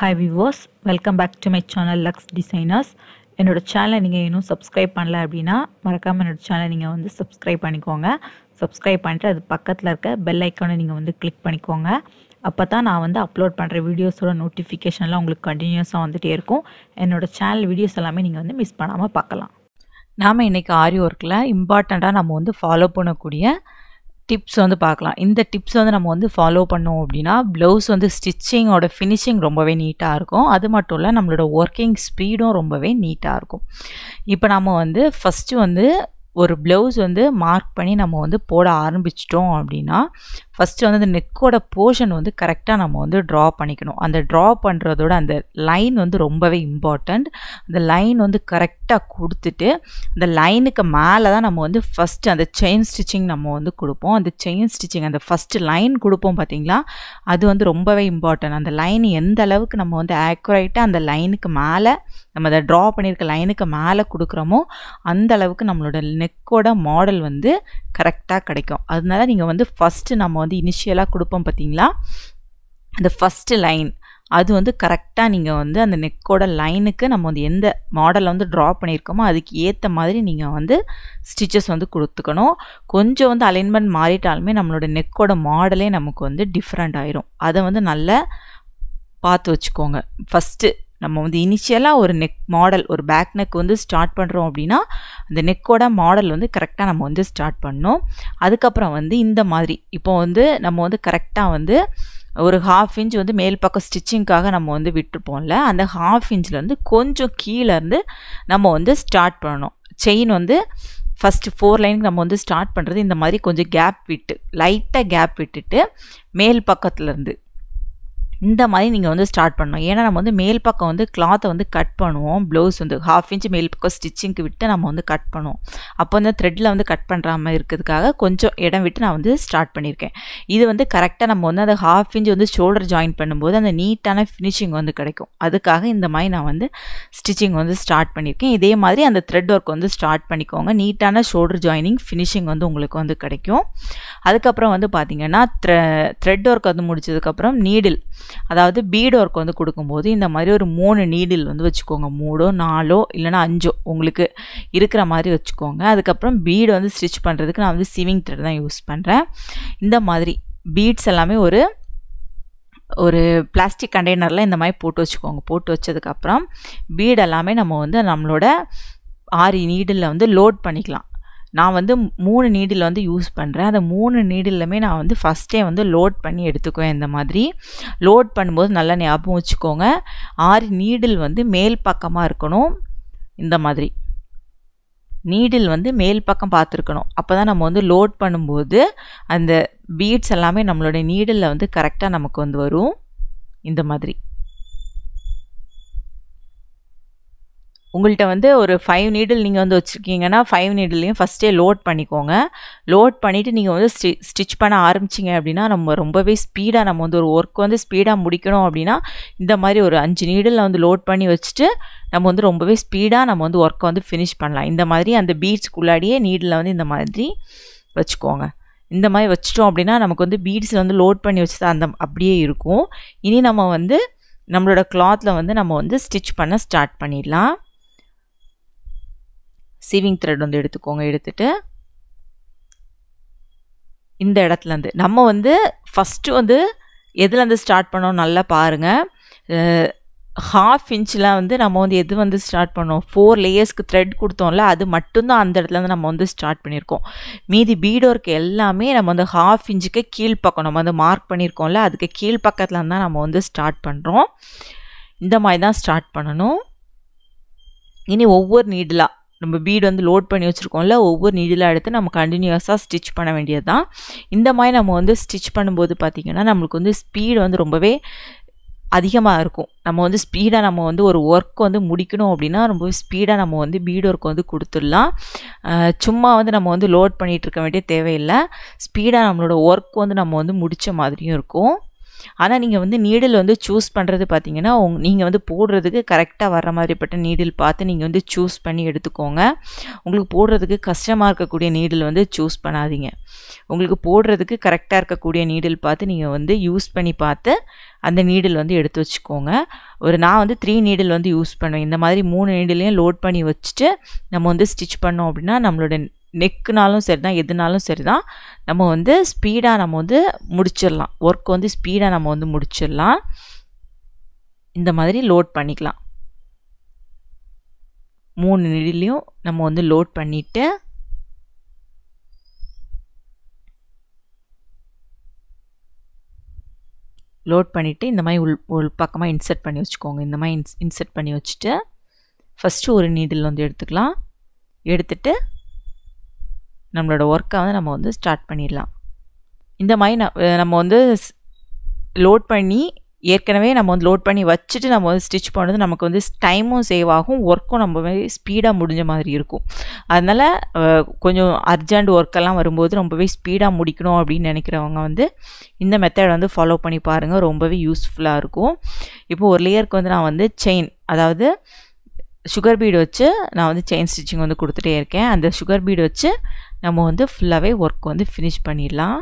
hi viewers welcome back to my channel Lux designers என்னோட சேனலை நீங்கள் இன்னும் சப்ஸ்கிரைப் பண்ணல அப்படின்னா மறக்காமல் என்னோட சேனலை நீங்கள் வந்து சப்ஸ்கிரைப் பண்ணிக்கோங்க சப்ஸ்கிரைப் பண்ணிட்டு அது பக்கத்தில் இருக்க பெல் ஐக்கானை நீங்கள் வந்து கிளிக் பண்ணிக்கோங்க அப்போ தான் நான் வந்து அப்லோட் பண்ணுற வீடியோஸோட நோட்டிஃபிகேஷன்லாம் உங்களுக்கு கண்டினியூஸாக வந்துகிட்டே இருக்கும் என்னோட சேனல் வீடியோஸ் எல்லாமே நீங்கள் வந்து மிஸ் பண்ணாமல் பார்க்கலாம் நாம் இன்றைக்கி ஆரி ஒர்க்கில் இம்பார்ட்டண்ட்டாக நம்ம வந்து ஃபாலோ பண்ணக்கூடிய டிப்ஸ் வந்து பார்க்கலாம் இந்த டிப்ஸ் வந்து நம்ம வந்து ஃபாலோ பண்ணோம் அப்படின்னா ப்ளவுஸ் வந்து ஸ்டிச்சிங்கோட ஃபினிஷிங் ரொம்பவே நீட்டாக இருக்கும் அது மட்டும் இல்லை நம்மளோட ஒர்க்கிங் ஸ்பீடும் ரொம்பவே நீட்டாக இருக்கும் இப்போ நம்ம வந்து ஃபஸ்ட்டு வந்து ஒரு ப்ளவுஸ் வந்து மார்க் பண்ணி நம்ம வந்து போட ஆரம்பிச்சிட்டோம் அப்படின்னா ஃபஸ்ட்டு வந்து அந்த நெக்கோட போர்ஷன் வந்து கரெக்டாக நம்ம வந்து ட்ரா பண்ணிக்கணும் அந்த ட்ரா பண்ணுறதோட அந்த லைன் வந்து ரொம்பவே இம்பார்ட்டண்ட் அந்த லைன் வந்து கரெக்டாக கொடுத்துட்டு அந்த லைனுக்கு மேலே தான் நம்ம வந்து ஃபஸ்ட்டு அந்த செயின் ஸ்டிச்சிங் நம்ம வந்து கொடுப்போம் அந்த செயின் ஸ்டிச்சிங் அந்த ஃபஸ்ட்டு லைன் கொடுப்போம் பார்த்தீங்களா அது வந்து ரொம்பவே இம்பார்ட்டன்ட் அந்த லைன் எந்த அளவுக்கு நம்ம வந்து ஆக்குரேட்டாக அந்த லைனுக்கு மேலே நம்ம அதை ட்ரா பண்ணியிருக்க லைனுக்கு மேலே கொடுக்குறோமோ அந்த அளவுக்கு நம்மளோட நெக்கோட மாடல் வந்து கரெக்டாக கிடைக்கும் அதனால நீங்கள் வந்து ஃபஸ்ட்டு நம்ம வந்து இனிஷியலாக கொடுப்போம் பார்த்தீங்களா அந்த ஃபஸ்ட்டு லைன் அது வந்து கரெக்டாக நீங்கள் வந்து அந்த நெக்கோட லைனுக்கு நம்ம வந்து எந்த மாடலை வந்து ட்ரா பண்ணியிருக்கோமோ அதுக்கு ஏற்ற மாதிரி நீங்கள் வந்து ஸ்டிச்சஸ் வந்து கொடுத்துக்கணும் கொஞ்சம் வந்து அலைன்மெண்ட் மாறிட்டாலுமே நம்மளோட நெக்கோட மாடலே நமக்கு வந்து டிஃப்ரெண்ட் ஆயிரும் அதை வந்து நல்லா பார்த்து வச்சுக்கோங்க ஃபஸ்ட்டு நம்ம வந்து இனிஷியலாக ஒரு நெக் மாடல் ஒரு பேக் நெக் வந்து ஸ்டார்ட் பண்ணுறோம் அப்படின்னா அந்த நெக்கோட மாடல் வந்து கரெக்டாக நம்ம வந்து ஸ்டார்ட் பண்ணோம் அதுக்கப்புறம் வந்து இந்த மாதிரி இப்போ வந்து நம்ம வந்து கரெக்டாக வந்து ஒரு ஹாஃப் இன்ச் வந்து மேல் பக்கம் ஸ்டிச்சிங்க்காக நம்ம வந்து விட்டுருப்போம்ல அந்த ஹாஃப் இன்ச்லேருந்து கொஞ்சம் கீழேருந்து நம்ம வந்து ஸ்டார்ட் பண்ணணும் செயின் வந்து ஃபஸ்ட்டு ஃபோர் லைனுக்கு நம்ம வந்து ஸ்டார்ட் பண்ணுறது இந்த மாதிரி கொஞ்சம் கேப் விட்டு லைட்டாக கேப் விட்டுட்டு மேல் பக்கத்துலேருந்து இந்த மாதிரி நீங்கள் வந்து ஸ்டார்ட் பண்ணணும் ஏன்னா நம்ம வந்து மேல் பக்கம் வந்து கிளாத்தை வந்து கட் பண்ணுவோம் ப்ளவுஸ் வந்து ஹாஃப் இன்ச் மேல் பக்கம் ஸ்டிச்சிங்க்கு விட்டு நம்ம வந்து கட் பண்ணுவோம் அப்போ வந்து த்ரெட்டில் வந்து கட் பண்ணுற மாதிரி இருக்கிறதுக்காக கொஞ்சம் இடம் விட்டு நான் வந்து ஸ்டார்ட் பண்ணியிருக்கேன் இது வந்து கரெக்டாக நம்ம வந்து அந்த ஹாஃப் இன்ச் வந்து ஷோல்டர் ஜாயின் பண்ணும்போது அந்த நீட்டான ஃபினிஷிங் வந்து கிடைக்கும் அதுக்காக இந்த மாதிரி நான் வந்து ஸ்டிச்சிங் வந்து ஸ்டார்ட் பண்ணியிருக்கேன் இதே மாதிரி அந்த த்ரெட் ஒர்க் வந்து ஸ்டார்ட் பண்ணிக்கோங்க நீட்டான ஷோல்டர் ஜாயினிங் ஃபினிஷிங் வந்து உங்களுக்கு வந்து கிடைக்கும் அதுக்கப்புறம் வந்து பார்த்திங்கன்னா த்ரெ த்ரெட் ஒர்க் வந்து முடிச்சதுக்கப்புறம் நீடில் அதாவது பீட் ஒர்க் வந்து கொடுக்கும்போது இந்த மாதிரி ஒரு மூணு நீடில் வந்து வச்சுக்கோங்க மூடோ நாலோ இல்லைனா அஞ்சோ உங்களுக்கு இருக்கிற மாதிரி வச்சுக்கோங்க அதுக்கப்புறம் பீடு வந்து ஸ்டிச் பண்ணுறதுக்கு நான் வந்து சிவிங் த்ரெட் தான் யூஸ் பண்ணுறேன் இந்த மாதிரி பீட்ஸ் எல்லாமே ஒரு ஒரு பிளாஸ்டிக் கண்டெய்னரில் இந்த மாதிரி போட்டு வச்சுக்கோங்க போட்டு வச்சதுக்கப்புறம் பீட் எல்லாமே நம்ம வந்து நம்மளோட ஆரி நீடில் வந்து லோட் பண்ணிக்கலாம் நான் வந்து மூணு நீடில் வந்து யூஸ் பண்ணுறேன் அந்த மூணு நீடிலுமே நான் வந்து ஃபஸ்ட்டே வந்து லோட் பண்ணி எடுத்துக்குவேன் இந்த மாதிரி லோட் பண்ணும்போது நல்லா ஞாபகம் வச்சுக்கோங்க ஆறு நீடில் வந்து மேல் பக்கமாக இருக்கணும் இந்த மாதிரி நீடில் வந்து மேல் பக்கம் பார்த்துருக்கணும் அப்போ தான் நம்ம வந்து லோட் பண்ணும்போது அந்த பீட்ஸ் எல்லாமே நம்மளோட நீடில் வந்து கரெக்டாக நமக்கு வந்து வரும் இந்த மாதிரி உங்கள்கிட்ட வந்து ஒரு ஃபைவ் நீடில் நீங்கள் வந்து வச்சுருக்கீங்கன்னா ஃபைவ் நீடிலையும் ஃபஸ்ட்டே லோட் பண்ணிக்கோங்க லோட் பண்ணிவிட்டு நீங்கள் வந்து ஸ்டி ஸ்டிச் பண்ண ஆரம்பிச்சிங்க அப்படின்னா நம்ம ரொம்பவே ஸ்பீடாக நம்ம வந்து ஒரு ஒர்க் வந்து ஸ்பீடாக முடிக்கணும் அப்படின்னா இந்த மாதிரி ஒரு அஞ்சு நீடில் வந்து லோட் பண்ணி வச்சுட்டு நம்ம வந்து ரொம்பவே ஸ்பீடாக நம்ம வந்து ஒர்க்கை வந்து ஃபினிஷ் பண்ணலாம் இந்த மாதிரி அந்த பீட்ஸ்க்குள்ளாடியே நீடில் வந்து இந்த மாதிரி வச்சுக்கோங்க இந்த மாதிரி வச்சிட்டோம் அப்படின்னா நமக்கு வந்து பீட்ஸில் வந்து லோட் பண்ணி வச்சுட்டு அந்த அப்படியே இருக்கும் இனி நம்ம வந்து நம்மளோட கிளாத்தில் வந்து நம்ம வந்து ஸ்டிச் பண்ண ஸ்டார்ட் பண்ணிடலாம் சீவிங் த்ரெட் வந்து எடுத்துக்கோங்க எடுத்துட்டு இந்த இடத்துலேருந்து நம்ம வந்து ஃபஸ்ட்டு வந்து எதுலேருந்து ஸ்டார்ட் பண்ணோம் நல்லா பாருங்கள் ஹாஃப் இன்ச்சில் வந்து நம்ம வந்து எது வந்து ஸ்டார்ட் பண்ணோம் ஃபோர் லேயர்ஸ்க்கு த்ரெட் கொடுத்தோம்ல அது மட்டும்தான் அந்த இடத்துலேருந்து நம்ம வந்து ஸ்டார்ட் பண்ணியிருக்கோம் மீதி பீட் ஒர்க் எல்லாமே நம்ம வந்து ஹாஃப் இன்ச்சுக்கு கீழ்ப்பக்கம் நம்ம வந்து மார்க் பண்ணியிருக்கோம்ல அதுக்கு கீழ்ப்பக்கத்தில் தான் நம்ம வந்து ஸ்டார்ட் பண்ணுறோம் இந்த மாதிரி தான் ஸ்டார்ட் பண்ணணும் இனி ஒவ்வொரு நீடலாக நம்ம பீடு வந்து லோட் பண்ணி வச்சுருக்கோம்ல ஒவ்வொரு நீடிலாக எடுத்து நம்ம கண்டினியூஸாக ஸ்டிச் பண்ண வேண்டியது தான் இந்த மாதிரி நம்ம வந்து ஸ்டிச் பண்ணும்போது பார்த்திங்கன்னா நம்மளுக்கு வந்து ஸ்பீடு வந்து ரொம்பவே அதிகமாக இருக்கும் நம்ம வந்து ஸ்பீடாக நம்ம வந்து ஒரு ஒர்க் வந்து முடிக்கணும் அப்படின்னா ரொம்ப ஸ்பீடாக நம்ம வந்து பீட் ஒர்க் வந்து கொடுத்துடலாம் சும்மா வந்து நம்ம வந்து லோட் பண்ணிகிட்டு இருக்க வேண்டிய தேவையில்லை ஸ்பீடாக நம்மளோட ஒர்க் வந்து நம்ம வந்து முடித்த மாதிரியும் இருக்கும் ஆனால் நீங்கள் வந்து நீடில் வந்து சூஸ் பண்ணுறது பார்த்தீங்கன்னா உங் நீங்கள் வந்து போடுறதுக்கு கரெக்டாக வர்ற மாதிரிப்பட்ட நீடில் பார்த்து நீங்கள் வந்து சூஸ் பண்ணி எடுத்துக்கோங்க உங்களுக்கு போடுறதுக்கு கஷ்டமாக இருக்கக்கூடிய நீடில் வந்து சூஸ் பண்ணாதீங்க உங்களுக்கு போடுறதுக்கு கரெக்டாக இருக்கக்கூடிய நீடில் பார்த்து நீங்கள் வந்து யூஸ் பண்ணி பார்த்து அந்த நீடில் வந்து எடுத்து வச்சுக்கோங்க ஒரு நான் வந்து த்ரீ நீடில் வந்து யூஸ் பண்ணுவேன் இந்த மாதிரி மூணு நீடிலையும் லோட் பண்ணி வச்சுட்டு நம்ம வந்து ஸ்டிச் பண்ணோம் அப்படின்னா நம்மளோட நெக்குனாலும் சரி தான் எதுனாலும் சரி தான் நம்ம வந்து ஸ்பீடாக நம்ம வந்து முடிச்சிடலாம் ஒர்க் வந்து ஸ்பீடாக நம்ம வந்து முடிச்சிடலாம் இந்த மாதிரி லோட் பண்ணிக்கலாம் மூணு நிடிலையும் நம்ம வந்து லோட் பண்ணிவிட்டு லோட் பண்ணிவிட்டு இந்த மாதிரி உள் உள் பக்கமாக இன்சர்ட் பண்ணி வச்சுக்கோங்க இந்த மாதிரி இன்ஸ் இன்சர்ட் பண்ணி வச்சுட்டு ஃபஸ்ட்டு ஒரு நீடில் வந்து எடுத்துக்கலாம் எடுத்துட்டு நம்மளோட ஒர்க்கை வந்து நம்ம வந்து ஸ்டார்ட் பண்ணிடலாம் இந்த மாதிரி நம்ம வந்து லோட் பண்ணி ஏற்கனவே நம்ம வந்து லோட் பண்ணி வச்சுட்டு நம்ம வந்து ஸ்டிச் பண்ணுறது நமக்கு வந்து டைமும் சேவ் ஆகும் ஒர்க்கும் நம்ம ஸ்பீடாக முடிஞ்ச மாதிரி இருக்கும் அதனால் கொஞ்சம் அர்ஜெண்ட் ஒர்க்கெல்லாம் வரும்போது ரொம்பவே ஸ்பீடாக முடிக்கணும் அப்படின்னு நினைக்கிறவங்க வந்து இந்த மெத்தட் வந்து ஃபாலோ பண்ணி பாருங்கள் ரொம்பவே யூஸ்ஃபுல்லாக இருக்கும் இப்போ ஒரு லேயருக்கு வந்து நான் வந்து செயின் அதாவது சுகர் பீடு வச்சு நான் வந்து செயின் ஸ்டிச்சிங் வந்து கொடுத்துட்டே இருக்கேன் அந்த சுகர் பீடு வச்சு நம்ம வந்து ஃபுல்லாகவே ஒர்க் வந்து ஃபினிஷ் பண்ணிடலாம்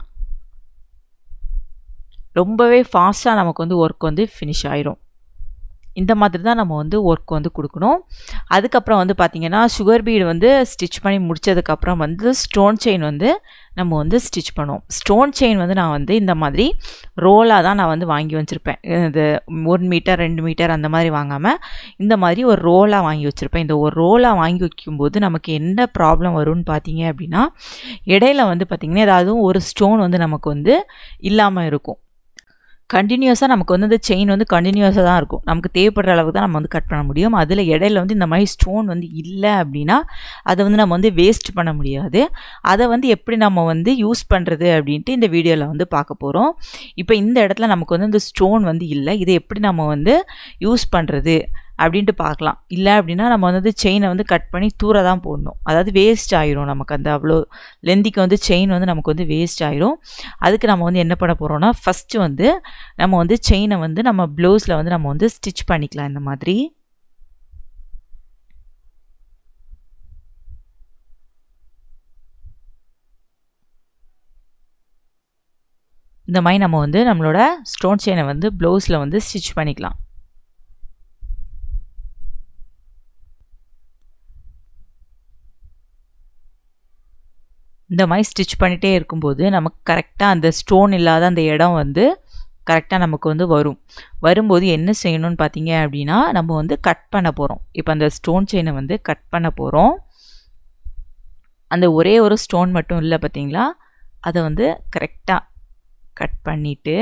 ரொம்பவே ஃபாஸ்ட்டாக நமக்கு வந்து ஒர்க் வந்து ஃபினிஷ் ஆயிரும் இந்த மாதிரி தான் நம்ம வந்து ஒர்க் வந்து கொடுக்கணும் அதுக்கப்புறம் வந்து பார்த்திங்கன்னா சுகர் பீடு வந்து ஸ்டிச் பண்ணி முடித்ததுக்கப்புறம் வந்து ஸ்டோன் செயின் வந்து நம்ம வந்து ஸ்டிச் பண்ணுவோம் ஸ்டோன் செயின் வந்து நான் வந்து இந்த மாதிரி ரோலாக தான் நான் வந்து வாங்கி வச்சுருப்பேன் இது ஒரு மீட்டர் ரெண்டு மீட்டர் அந்த மாதிரி வாங்காமல் இந்த மாதிரி ஒரு ரோலாக வாங்கி வச்சுருப்பேன் இந்த ஒரு ரோலாக வாங்கி வைக்கும்போது நமக்கு என்ன ப்ராப்ளம் வரும்னு பார்த்தீங்க அப்படின்னா இடையில வந்து பார்த்திங்கன்னா ஏதாவது ஒரு ஸ்டோன் வந்து நமக்கு வந்து இல்லாமல் இருக்கும் கண்டினியூஸாக நமக்கு வந்து அந்த செயின் வந்து கண்டினியூஸாக தான் இருக்கும் நமக்கு தேவைப்படுற அளவுக்கு தான் நம்ம வந்து கட் பண்ண முடியும் அதில் இடையில வந்து இந்த மாதிரி ஸ்டோன் வந்து இல்லை அப்படின்னா அதை வந்து நம்ம வந்து வேஸ்ட் பண்ண முடியாது அதை வந்து எப்படி நம்ம வந்து யூஸ் பண்ணுறது அப்படின்ட்டு இந்த வீடியோவில் வந்து பார்க்க போகிறோம் இப்போ இந்த இடத்துல நமக்கு வந்து இந்த ஸ்டோன் வந்து இல்லை இதை எப்படி நம்ம வந்து யூஸ் பண்ணுறது அப்படின்ட்டு பார்க்கலாம் இல்லை அப்படின்னா நம்ம வந்து செயினை வந்து கட் பண்ணி தூர தான் போடணும் அதாவது வேஸ்ட் ஆயிரும் நமக்கு அந்த அவ்வளோ லெந்திக்கு வந்து செயின் வந்து நமக்கு வந்து வேஸ்ட் ஆயிரும் அதுக்கு நம்ம வந்து என்ன பண்ண போகிறோம்னா ஃபஸ்ட்டு வந்து நம்ம வந்து செயினை வந்து நம்ம ப்ளவுஸில் வந்து நம்ம வந்து ஸ்டிச் பண்ணிக்கலாம் இந்த மாதிரி இந்த மாதிரி நம்ம வந்து நம்மளோட ஸ்டோன் செயினை வந்து ப்ளவுஸில் வந்து ஸ்டிச் பண்ணிக்கலாம் இந்த மாதிரி ஸ்டிச் பண்ணிகிட்டே இருக்கும்போது நமக்கு கரெக்டாக அந்த ஸ்டோன் இல்லாத அந்த இடம் வந்து கரெக்டாக நமக்கு வந்து வரும் வரும்போது என்ன செய்யணும்னு பார்த்தீங்க அப்படின்னா நம்ம வந்து கட் பண்ண போகிறோம் இப்போ அந்த ஸ்டோன் செயினை வந்து கட் பண்ண போகிறோம் அந்த ஒரே ஒரு ஸ்டோன் மட்டும் இல்லை பார்த்தீங்களா அதை வந்து கரெக்டாக கட் பண்ணிவிட்டு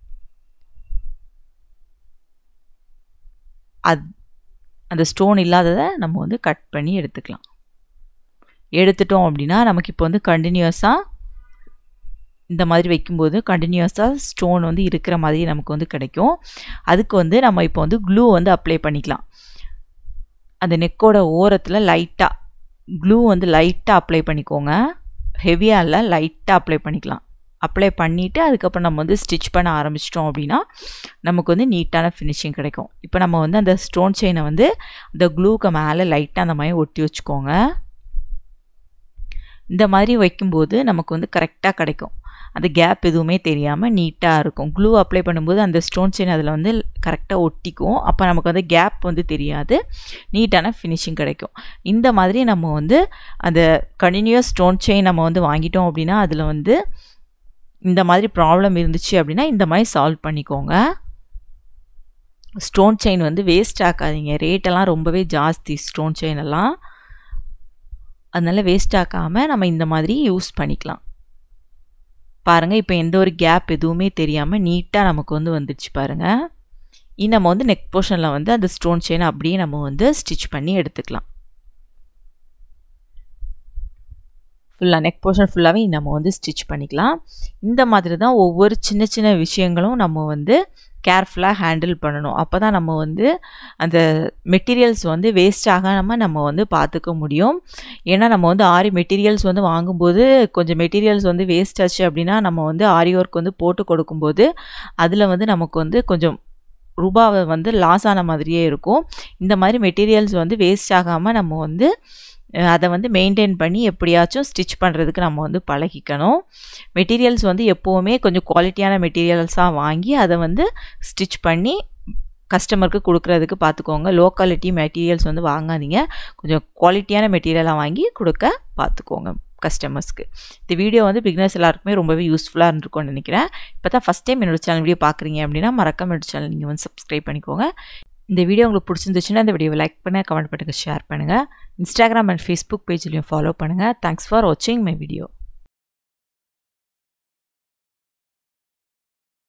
அது அந்த ஸ்டோன் இல்லாததை நம்ம வந்து கட் பண்ணி எடுத்துக்கலாம் எடுத்துட்டோம் அப்படின்னா நமக்கு இப்போ வந்து கண்டினியூஸாக இந்த மாதிரி வைக்கும்போது கண்டினியூஸாக ஸ்டோன் வந்து இருக்கிற மாதிரி நமக்கு வந்து கிடைக்கும் அதுக்கு வந்து நம்ம இப்போ வந்து க்ளூ வந்து அப்ளை பண்ணிக்கலாம் அந்த நெக்கோட ஓரத்தில் லைட்டாக க்ளூ வந்து லைட்டாக அப்ளை பண்ணிக்கோங்க ஹெவியாக இல்லை லைட்டாக அப்ளை பண்ணிக்கலாம் அப்ளை பண்ணிவிட்டு அதுக்கப்புறம் நம்ம வந்து ஸ்டிச் பண்ண ஆரம்பிச்சிட்டோம் அப்படின்னா நமக்கு வந்து நீட்டான ஃபினிஷிங் கிடைக்கும் இப்போ நம்ம வந்து அந்த ஸ்டோன் செயினை வந்து அந்த க்ளூக்கு மேலே லைட்டாக அந்த மாதிரி ஒட்டி வச்சுக்கோங்க இந்த மாதிரி வைக்கும்போது நமக்கு வந்து கரெக்டாக கிடைக்கும் அந்த கேப் எதுவுமே தெரியாமல் நீட்டாக இருக்கும் க்ளூ அப்ளை பண்ணும்போது அந்த ஸ்டோன் செயின் அதில் வந்து கரெக்டாக ஒட்டிக்கும் அப்போ நமக்கு வந்து கேப் வந்து தெரியாது நீட்டான ஃபினிஷிங் கிடைக்கும் இந்த மாதிரி நம்ம வந்து அந்த கண்டினியூஸ் ஸ்டோன் செயின் நம்ம வந்து வாங்கிட்டோம் அப்படின்னா அதில் வந்து இந்த மாதிரி ப்ராப்ளம் இருந்துச்சு அப்படின்னா இந்த மாதிரி சால்வ் பண்ணிக்கோங்க ஸ்டோன் செயின் வந்து வேஸ்ட் ஆக்காதீங்க ரேட்டெல்லாம் ரொம்பவே ஜாஸ்தி ஸ்டோன் செயின் எல்லாம் அதனால் வேஸ்ட் ஆக்காமல் நம்ம இந்த மாதிரி யூஸ் பண்ணிக்கலாம் பாருங்கள் இப்போ எந்த ஒரு கேப் எதுவுமே தெரியாமல் நீட்டாக நமக்கு வந்து வந்துடுச்சு பாருங்கள் இனி நம்ம வந்து நெக் போர்ஷனில் வந்து அந்த ஸ்டோன் செயினை அப்படியே நம்ம வந்து ஸ்டிச் பண்ணி எடுத்துக்கலாம் ஃபுல்லாக நெக் போர்ஷன் ஃபுல்லாகவே நம்ம வந்து ஸ்டிச் பண்ணிக்கலாம் இந்த மாதிரி தான் ஒவ்வொரு சின்ன சின்ன விஷயங்களும் நம்ம வந்து கேர்ஃபுல்லாக ஹேண்டில் பண்ணணும் அப்போ தான் நம்ம வந்து அந்த மெட்டீரியல்ஸ் வந்து வேஸ்ட் ஆகாமல் நம்ம வந்து பார்த்துக்க முடியும் ஏன்னா நம்ம வந்து ஆரி மெட்டீரியல்ஸ் வந்து வாங்கும்போது கொஞ்சம் மெட்டீரியல்ஸ் வந்து வேஸ்ட் ஆச்சு அப்படின்னா நம்ம வந்து ஆரி ஒர்க் வந்து போட்டு கொடுக்கும்போது அதில் வந்து நமக்கு வந்து கொஞ்சம் ரூபாவை வந்து லாஸ் ஆன மாதிரியே இருக்கும் இந்த மாதிரி மெட்டீரியல்ஸ் வந்து வேஸ்ட் ஆகாமல் நம்ம வந்து அதை வந்து மெயின்டைன் பண்ணி எப்படியாச்சும் ஸ்டிச் பண்ணுறதுக்கு நம்ம வந்து பழகிக்கணும் மெட்டீரியல்ஸ் வந்து எப்போவுமே கொஞ்சம் குவாலிட்டியான மெட்டீரியல்ஸாக வாங்கி அதை வந்து ஸ்டிச் பண்ணி கஸ்டமருக்கு கொடுக்குறதுக்கு பார்த்துக்கோங்க லோ குவாலிட்டி மெட்டீரியல்ஸ் வந்து வாங்காதீங்க கொஞ்சம் குவாலிட்டியான மெட்டீரியலாக வாங்கி கொடுக்க பார்த்துக்கோங்க கஸ்டமர்ஸ்க்கு இந்த வீடியோ வந்து பிக்னர்ஸ் எல்லாருக்குமே ரொம்பவே யூஸ்ஃபுல்லாக இருந்திருக்கும்னு நினைக்கிறேன் இப்போ தான் ஃபஸ்ட் டைம் என்னோட சேனல் வீடியோ பார்க்குறீங்க அப்படின்னா மறக்காம என்னோட சேனல் நீங்கள் வந்து சப்ஸ்கிரைப் பண்ணிக்கோங்க இந்த வீடியோ உங்களுக்கு பிடிச்சிருந்துச்சுன்னா இந்த வீடியோவை லைக் பண்ணுங்கள் கமெண்ட் பண்ணுங்கள் ஷேர் பண்ணுங்கள் இன்ஸ்டாகிராம் அண்ட் ஃபேஸ்புக் பேஜ்லையும் ஃபாலோ பண்ணுங்கள் தேங்க்ஸ் ஃபார் வாட்சிங் மை வீடியோ